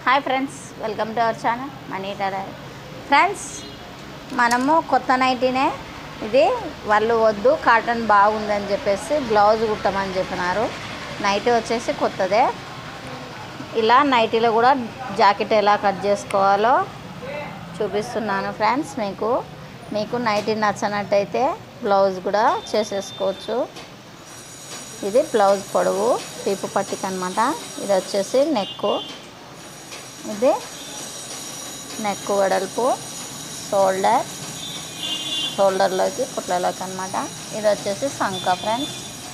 hi friends welcome to our channel money tailor friends మనము కొత్త నైటీనే ఇది వాళ్ళు వద్దు కాటన్ బాగుందని చెప్పేసి బ్లౌజ్ కుట్టమని చెప్పినారు నైటీ వచ్చేసి కొత్తదే ఇలా నైటీలో కూడా జాకెట్ ఎలా కట్ చేసుకోవాలో చూపిస్తున్నాను ఫ్రెండ్స్ మీకు మీకు నైటీ నచ్చనట్టయితే బ్లౌజ్ కూడా చేసేసుకోవచ్చు ఇది బ్లౌజ్ పొడవు పీపు పట్టిక అనమాట ఇది వచ్చేసి నెక్ ఇది నెక్ వెడల్పు షోల్డర్ షోల్డర్లోకి కుట్లలోకి అనమాట ఇది వచ్చేసి సంక ఫ్రెండ్స్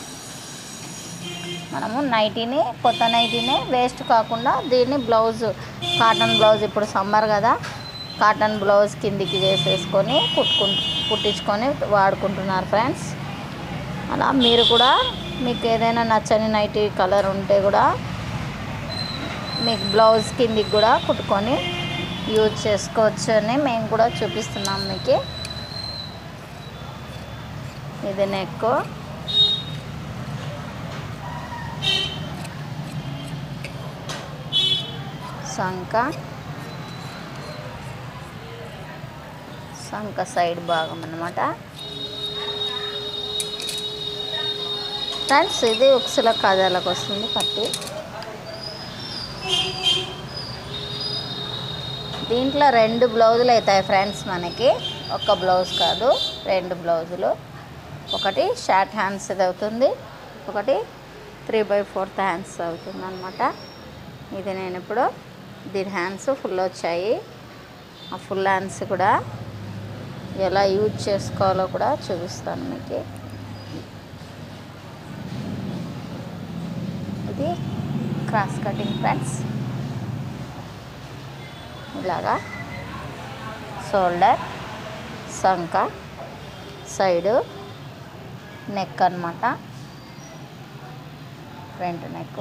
మనము నైటీని కొత్త నైటీని వేస్ట్ కాకుండా దీన్ని బ్లౌజ్ కాటన్ బ్లౌజ్ ఇప్పుడు సమ్మర్ కదా కాటన్ బ్లౌజ్ కిందికి వేసేసుకొని కుట్టుకు కుట్టించుకొని వాడుకుంటున్నారు ఫ్రెండ్స్ అలా మీరు కూడా మీకు ఏదైనా నచ్చని నైటీ కలర్ ఉంటే కూడా మీకు బ్లౌజ్ కిందికి కూడా కుట్టుకొని యూజ్ చేసుకోవచ్చు అని మేము కూడా చూపిస్తున్నాం మీకు ఇది నెక్ సంక సంక సైడ్ భాగం అన్నమాట ఫ్రెండ్స్ ఇది ఉక్సుల కాజాలకు వస్తుంది పట్టి దీంట్లో రెండు బ్లౌజులు అవుతాయి ఫ్రెండ్స్ మనకి ఒక బ్లౌజ్ కాదు రెండు బ్లౌజులు ఒకటి షార్ట్ హ్యాండ్స్ ఇది అవుతుంది ఒకటి త్రీ బై ఫోర్త్ హ్యాండ్స్ అవుతుంది అనమాట ఇది నేను ఇప్పుడు దీని హ్యాండ్స్ ఫుల్ వచ్చాయి ఆ ఫుల్ హ్యాండ్స్ కూడా ఎలా యూజ్ చేసుకోవాలో కూడా చూపిస్తాను మీకు ఇది క్రాస్ కటింగ్ ఫ్రెండ్స్ ఇలాగా షోల్డర్ సంక సైడు నెక్ అనమాట ఫ్రంట్ నెక్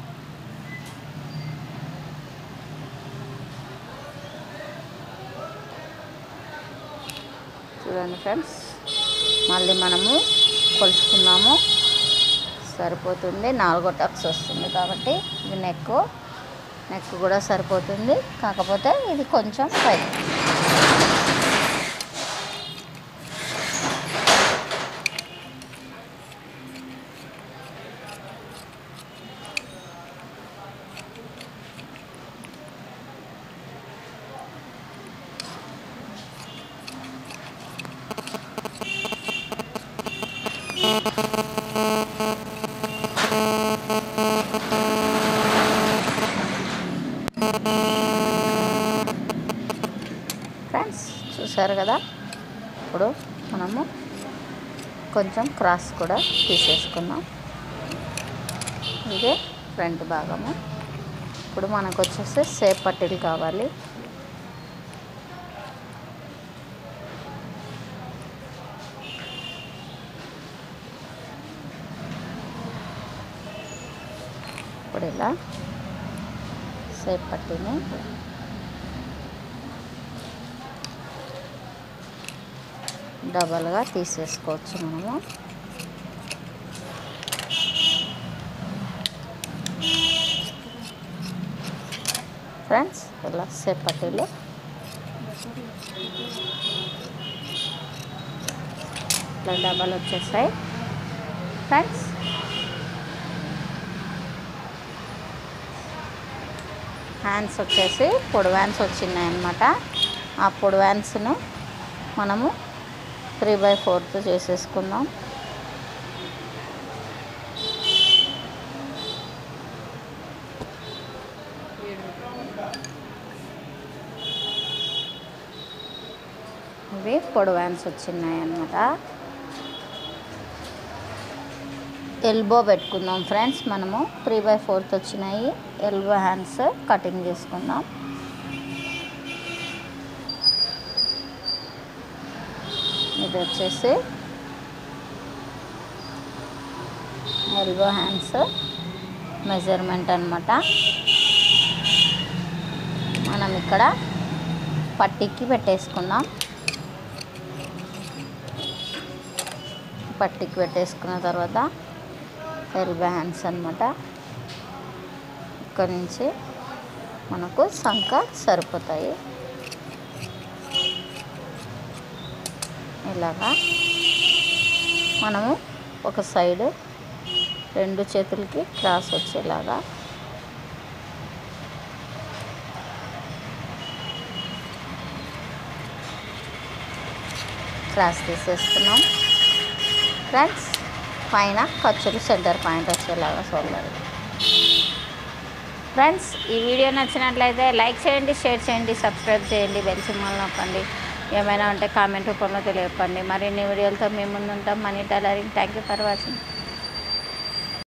చూడండి ఫ్రెండ్స్ మళ్ళీ మనము కొలుచుకుందాము సరిపోతుంది నాలుగో టక్స్ వస్తుంది కాబట్టి ఇది నెక్ నెక్ కూడా సరిపోతుంది కాకపోతే ఇది కొంచెం పై ఫ్రెండ్స్ చూసారు కదా ఇప్పుడు మనము కొంచెం క్రాస్ కూడా తీసేసుకుందాం ఇదే ఫ్రంట్ భాగము ఇప్పుడు మనకు వచ్చేసి సేప్ పట్టీలు కావాలి ఇప్పుడు ఇలా సేప్ పట్టీని డబల్గా తీసేసుకోవచ్చు మనము ఫ్రెండ్స్ ఇలా సేపటిలో ఇట్లా డబల్ వచ్చేసాయి ఫ్రెండ్స్ హ్యాండ్స్ వచ్చేసి పొడి హ్యాండ్స్ వచ్చినాయి అన్నమాట ఆ పొడి హ్యాండ్స్ను మనము త్రీ బై ఫోర్త్ చేసేసుకుందాం ఇవి పొడి వ్యాన్స్ వచ్చినాయి అన్నమాట ఎల్బో పెట్టుకుందాం ఫ్రెండ్స్ మనము త్రీ బై ఫోర్త్ వచ్చినాయి ఎల్బో హ్యాండ్స్ కటింగ్ చేసుకుందాం ఇది వచ్చేసి ఎల్బో హ్యాండ్స్ మెజర్మెంట్ అనమాట మనం ఇక్కడ పట్టికి పెట్టేసుకుందాం పట్టికి పెట్టేసుకున్న తర్వాత ఎల్బో హ్యాండ్స్ అనమాట ఇక్కడ నుంచి మనకు సంక సరిపోతాయి ఇలాగా మనము ఒక సైడు రెండు చేతులకి క్రాస్ వచ్చేలాగా క్రాస్ తీసేస్తున్నాం ఫ్రెండ్స్ పైన ఖర్చులు సెంటర్ పాయింట్ వచ్చేలాగా చూడాలి ఫ్రెండ్స్ ఈ వీడియో నచ్చినట్లయితే లైక్ చేయండి షేర్ చేయండి సబ్స్క్రైబ్ చేయండి బెల్ సింబల్ నొక్కండి ఏమైనా ఉంటే కామెంట్ రూపంలో తెలియపండి మరిన్ని వీడియోలతో మేము ముందుంటాం money tailoring thank you for watching